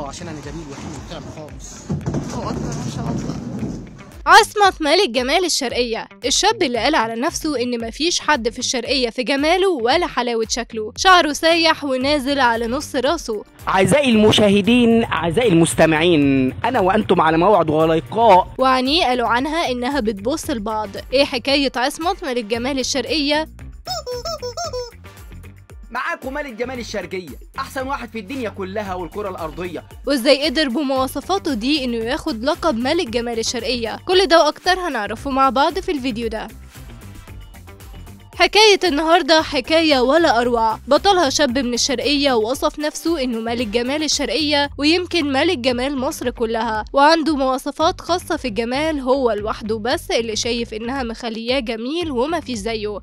اه عشان انا جميل وحلو وبتاع خالص الله اكبر ما شاء الله عصمت ملك جمال الشرقية الشاب اللي قال على نفسه إن مفيش حد في الشرقية في جماله ولا حلاوة شكله شعره سايح ونازل على نص راسه أعزائي المشاهدين أعزائي المستمعين أنا وأنتم على موعد ولقاء وعينيه قالوا عنها إنها بتبص لبعض إيه حكاية عصمت ملك جمال الشرقية معاكم ملك جمال الشرقية أحسن واحد في الدنيا كلها والكرة الأرضية وإزاي قدر بمواصفاته دي إنه ياخد لقب ملك جمال الشرقية كل ده وأكتر هنعرفه مع بعض في الفيديو ده حكاية النهاردة حكاية ولا أروع بطلها شاب من الشرقية ووصف نفسه إنه ملك جمال الشرقية ويمكن ملك جمال مصر كلها وعنده مواصفات خاصة في الجمال هو لوحده بس اللي شايف إنها مخلياه جميل وما فيش زيه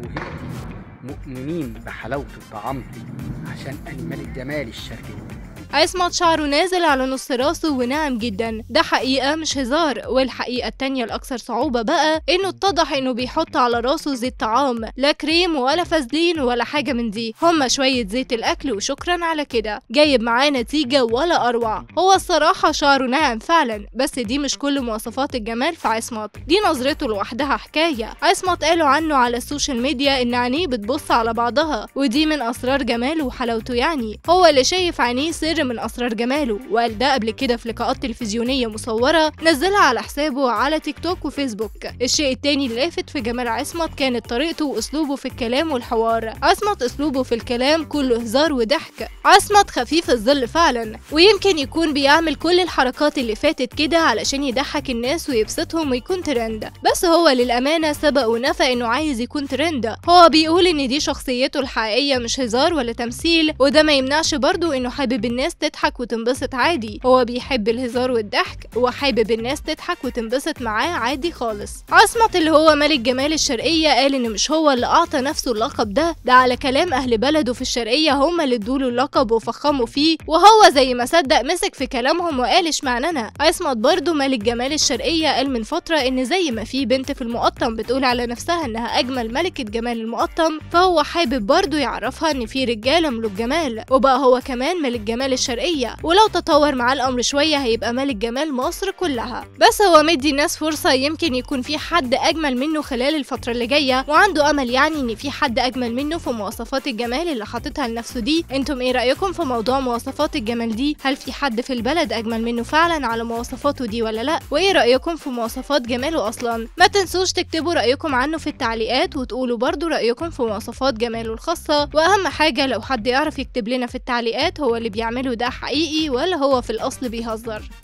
مؤمنين بحلاوتي وطعامتي عشان انا ملك جمال الشرقية عصمت شعره نازل على نص راسه وناعم جدا ده حقيقة مش هزار والحقيقة التانية الأكثر صعوبة بقى إنه اتضح إنه بيحط على راسه زيت طعام لا كريم ولا فازلين ولا حاجة من دي هما شوية زيت الأكل وشكرا على كده جايب معاه نتيجة ولا أروع هو الصراحة شعره ناعم فعلا بس دي مش كل مواصفات الجمال في عصمت دي نظرته لوحدها حكاية عصمت قالوا عنه على السوشيال ميديا إن عينيه بتبص على بعضها ودي من أسرار جماله وحلاوته يعني هو اللي شايف عينيه سر من أسرار جماله وقال ده قبل كده في لقاءات تلفزيونية مصورة نزلها على حسابه على تيك توك وفيسبوك الشيء التاني اللافت في جمال عصمت كانت طريقته وأسلوبه في الكلام والحوار عصمت أسلوبه في الكلام كله هزار وضحك عصمت خفيف الظل فعلا ويمكن يكون بيعمل كل الحركات اللي فاتت كده علشان يضحك الناس ويبسطهم ويكون ترند بس هو للأمانة سبق ونفى إنه عايز يكون ترند هو بيقول إن دي شخصيته الحقيقية مش هزار ولا تمثيل وده ما يمنعش برضه إنه حابب الناس تضحك وتنبسط عادي هو بيحب الهزار والضحك وحابب الناس تضحك وتنبسط معاه عادي خالص عصمت اللي هو ملك جمال الشرقية قال إن مش هو اللي أعطى نفسه اللقب ده ده على كلام أهل بلده في الشرقية هم اللي ادوله اللقب وفخموا فيه وهو زي ما صدق مسك في كلامهم وقال اشمعنى عصمت برضه ملك جمال الشرقية قال من فترة إن زي ما في بنت في المقطم بتقول على نفسها إنها أجمل ملكة جمال المقطم فهو حابب برضه يعرفها إن في رجالة ملوك جمال وبقى هو كمان ملك جمال الشرقية ولو تطور معاه الأمر شوية هيبقى ملك جمال مصر كلها بس هو مدي الناس فرصة يمكن يكون في حد أجمل منه خلال الفترة اللي جاية وعنده أمل يعني إن في حد أجمل منه في مواصفات الجمال اللي حاططها لنفسه دي انتم ايه رأيكم في موضوع مواصفات الجمال دي هل في حد في البلد أجمل منه فعلا على مواصفاته دي ولا لا وايه رأيكم في مواصفات جماله أصلا ما تنسوش تكتبوا رأيكم عنه في التعليقات وتقولوا برضو رأيكم في مواصفات جماله الخاصة وأهم حاجة لو حد يعرف يكتب لنا في التعليقات هو اللي بيعمله ده حقيقي ولا هو في الأصل بيهزر